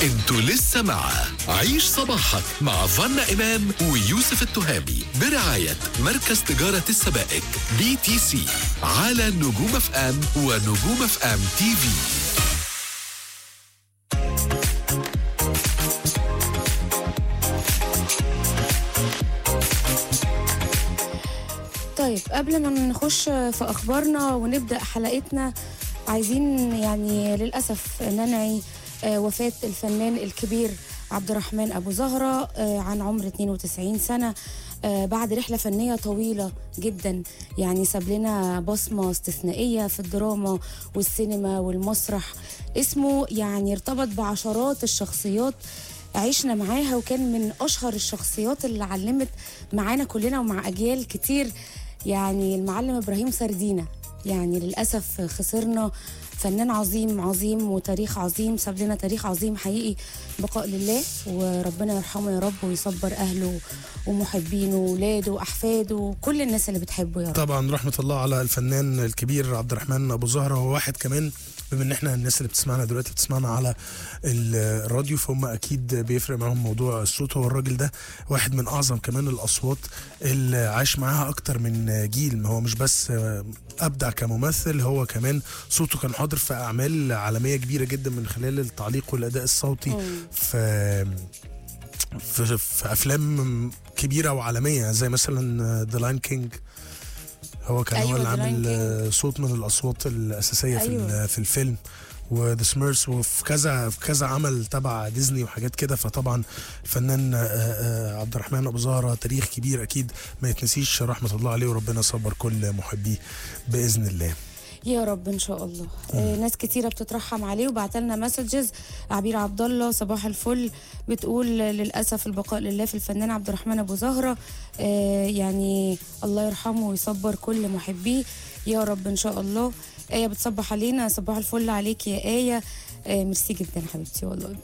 انتوا لسه مع عيش صباحك مع فنا إمام ويوسف التهامي برعاية مركز تجارة السبائك بي تي سي على نجوم اف ام ونجوم اف ام تي في طيب قبل ما نخش في اخبارنا ونبدا حلقتنا عايزين يعني للاسف ننعي آه، وفاه الفنان الكبير عبد الرحمن ابو زهره آه، عن عمر 92 سنه آه، بعد رحله فنيه طويله جدا يعني ساب لنا بصمه استثنائيه في الدراما والسينما والمسرح اسمه يعني ارتبط بعشرات الشخصيات عشنا معاها وكان من اشهر الشخصيات اللي علمت معانا كلنا ومع اجيال كتير يعني المعلم ابراهيم سردينه يعني للاسف خسرنا فنان عظيم عظيم وتاريخ عظيم ساب لنا تاريخ عظيم حقيقي بقاء لله وربنا يرحمه يا رب ويصبر اهله ومحبينه واولاده واحفاده وكل الناس اللي بتحبه يا رب طبعا رحمه الله على الفنان الكبير عبد الرحمن ابو زهره هو واحد كمان بما ان احنا الناس اللي بتسمعنا دلوقتي بتسمعنا على الراديو فهم اكيد بيفرق معاهم موضوع الصوت هو الراجل ده واحد من اعظم كمان الاصوات اللي عاش معاها اكتر من جيل ما هو مش بس ابدع كممثل هو كمان صوته كان حاضر في اعمال عالميه كبيره جدا من خلال التعليق والاداء الصوتي في في, في افلام كبيره وعالميه زي مثلا ذا لاين كينج هو كان أيوة، هو اللي The Lion عامل King. آه، صوت من الاصوات الاساسيه في أيوة. ال- في الفيلم وذا سميرس وفي كذا في كذا عمل تبع ديزني وحاجات كده فطبعا الفنان آه، آه، عبد الرحمن ابو زهره تاريخ كبير اكيد ما يتنسيش رحمه الله عليه وربنا يصبر كل محبيه باذن الله يا رب ان شاء الله آه ناس كتيره بتترحم عليه وبعت لنا مسجز عبير عبد الله صباح الفل بتقول للاسف البقاء لله في الفنان عبد الرحمن ابو زهره آه يعني الله يرحمه ويصبر كل محبيه يا رب ان شاء الله آية بتصبح علينا صباح الفل عليك يا آية آه ميرسي جدا حبيبتي والله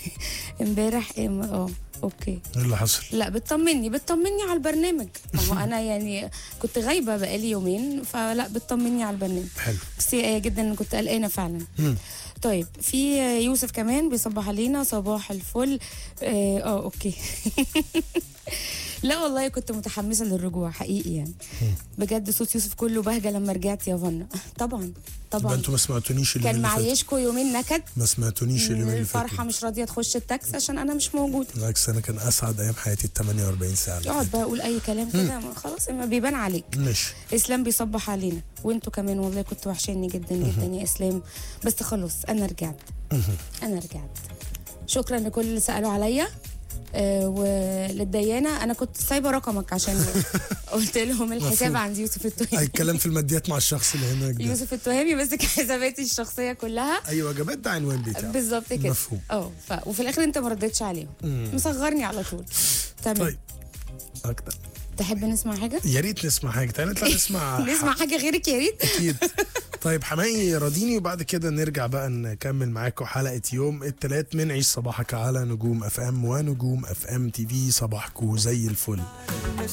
امبارح إيه م- اه اوكي ايه اللي حصل؟ لا بتطمني بتطمني على البرنامج ما هو انا يعني كنت غايبه بقالي يومين فلا بتطمني على البرنامج حلو بس هي جدا إن كنت قلقانه فعلا مم. طيب في يوسف كمان بيصبح علينا صباح الفل اه آه، اوكي لا والله كنت متحمسه للرجوع حقيقي يعني بجد صوت يوسف كله بهجه لما رجعت يا فنا طبعا يبقى طبعا انتوا ما سمعتونيش اليوم كان اللي فات معيشكم يومين نكد ما سمعتونيش اليوم اللي فات الفرحه مش راضيه تخش التاكس عشان انا مش موجوده بالعكس انا كان اسعد ايام حياتي ال 48 ساعه اللي اقعد فاتوا. بقى اقول اي كلام كده ما خلاص ما بيبان عليك ماشي اسلام بيصبح علينا وانتوا كمان والله كنتوا وحشاني جدا جدا يا اسلام بس خلاص انا رجعت انا رجعت شكرا لكل اللي سالوا عليا آه وللديانه انا كنت سايبه رقمك عشان قلت لهم الحساب مفهوم. عند يوسف اي التهامي الكلام في الماديات مع الشخص اللي هناك ده يوسف التهامي ماسك حساباتي الشخصيه كلها اي وجبات ده عنوان بيتي بالظبط كده مفهوم. اه ف... وفي الاخر انت ما ردتش عليهم مصغرني على طول تمام طيب اكتر تحب نسمع حاجه يا ريت نسمع حاجه تعالى نطلع نسمع نسمع حاجه غيرك يا ريت اكيد طيب حماقي راضيني وبعد كده نرجع بقى نكمل معاكم حلقه يوم الثلاث من عيش صباحك على نجوم اف ام ونجوم اف ام تي في صباحكم زي الفل